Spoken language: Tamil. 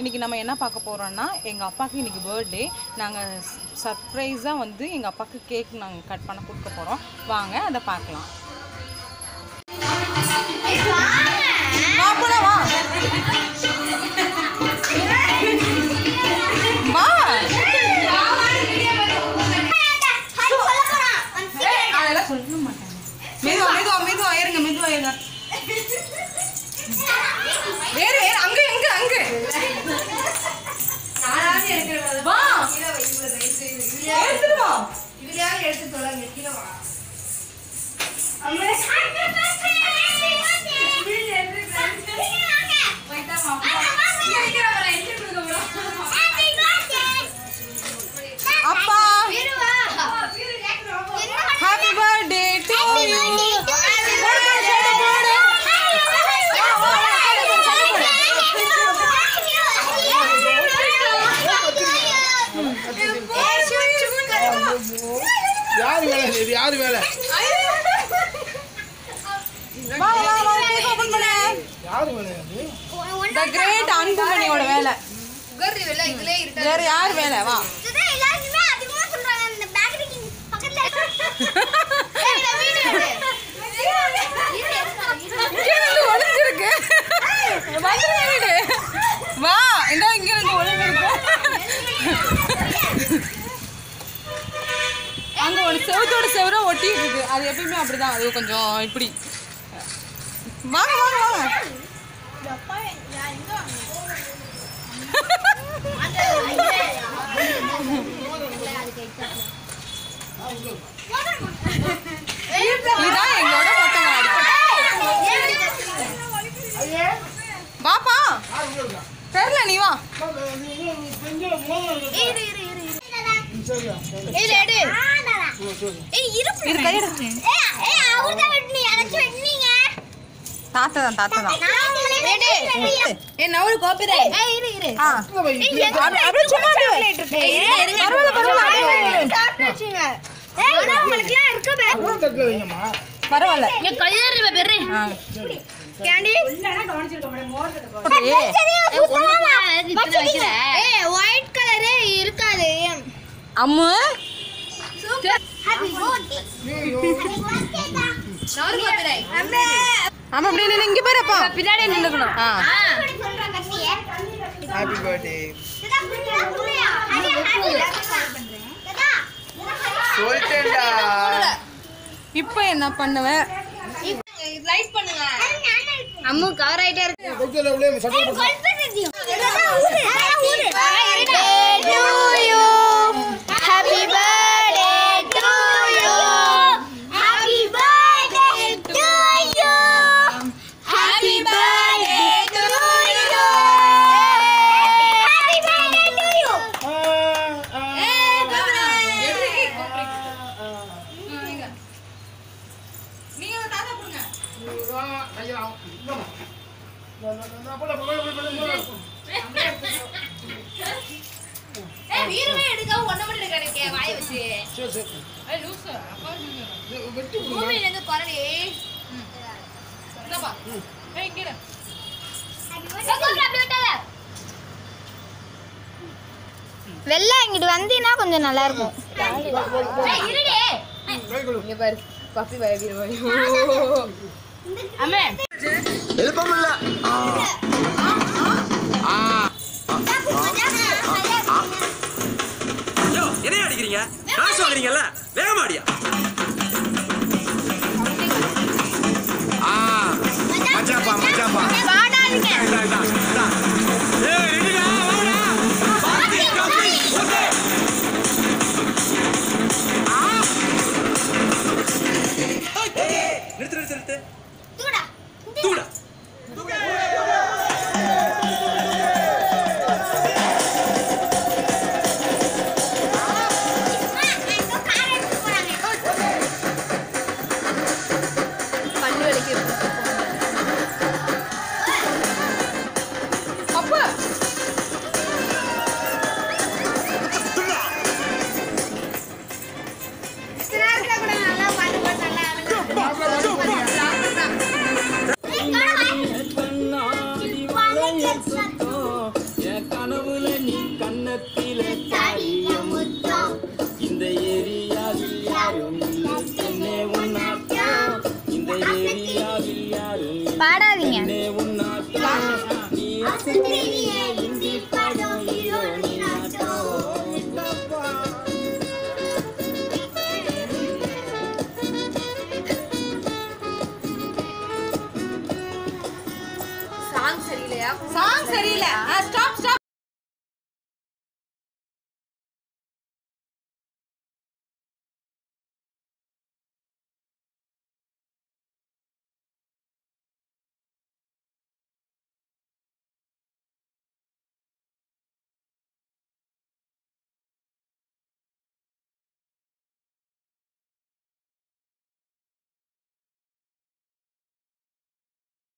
இன்றைக்கி நம்ம என்ன பார்க்க போகிறோம்னா எங்கள் அப்பாவுக்கு இன்றைக்கி பர்த்டே நாங்கள் சர்ப்ரைஸாக வந்து எங்கள் அப்பாவுக்கு கேக் நாங்கள் கட் பண்ண கொடுக்க போகிறோம் வாங்க அதை பார்க்கலாம் வா போலாம் வா வா அதெல்லாம் சொல்ல மாட்டாங்க மெதுவா மெதுவா மெதுவா இருங்க மெதுவா இருங்க வேறு வேறு அங்க எங்க அங்க வா எடுத்துட்டு வா அப்பா ஹாப்பி பர்த்டே டு யூ யாரு வேலை இது யாரு வேலை வா வா வா கேக் ஓபன் பண்ணு யாரு வேலை அது த கிரேட் அன்புமணியோட வேலை வேற யார் வேலை வா இங்க இருந்து ஒளிஞ்சிருக்கு வந்துரு வீடு வா இந்த இங்க இருந்து ஒளிஞ்சிருக்கு அங்க ஒரு செவத்தோட செவர ஒட்டிட்டு இருக்கு அது எப்பயுமே அப்படிதான் அது கொஞ்சம் இப்படி வாங்க வாங்க வாங்க இதான் எங்களோட மொட்டை மாடி வாப்பா யாரு உள்ள இருக்கா? தெரியல நீ வா நீ நீ நீ பெஞ்ச மோதிரம் இருக்கா? சரியா சரி, சரி. இது கையெடு தாத்தா தான் தாத்தா தான் ஏ நவரு கோபிரே ஆ இங்க வை, இப்படி வச்சா. அப்படியே சும்மா பரவாயில்ல பரவாயில்ல அப்புறம் தட்டுல வைங்கம்மா. பரவாயில்ல ஆ ஒயிட் கலரே இருக்காது அம்மு ஆமா அப்படி நின்னு இங்க பாருப்பா பின்னாடி நின்னுக்கணும் ஆ Happy birthday. சொல்லிட்டேன்டா. இப்போ என்ன பண்ணுவேன் அம்மு கவர் ஆயிட்டே இருக்கு கொளுத்துல உள்ளே சட்டை போட்டு. Happy birthday to you. Happy birthday to you. Happy birthday to you. Happy birthday to you. ஆ, ஆ. நீங்க தாத்தா கொடுங்க இதுதான் கையில ஆகும். இந்தாம்மா. நான், நான், நான், நான் போல, போல, போல, போல, போல. சரி, சரி. இது வெட்டி கொடுங்க. வெள்ளை இங்கிட்டு வந்தீங்கன்னா கொஞ்சம் நல்லா இருக்கும் கை கொடு. யோ என்னைய அடிக்கிறீங்க காசு வாங்குறீங்கல்ல வேகமா அடியா ஆ மச்சாப்பா மச்சாப்பா வாடாதீங்க இந்தா இந்தா இந்தா ஏய் ரெடிடா வாடா பாத்தி கம்பி ஓகே ஆ நிறுத்து நிறுத்து நிறுத்து தூடா தூடா பல்லு வலிக்கு திருத்தா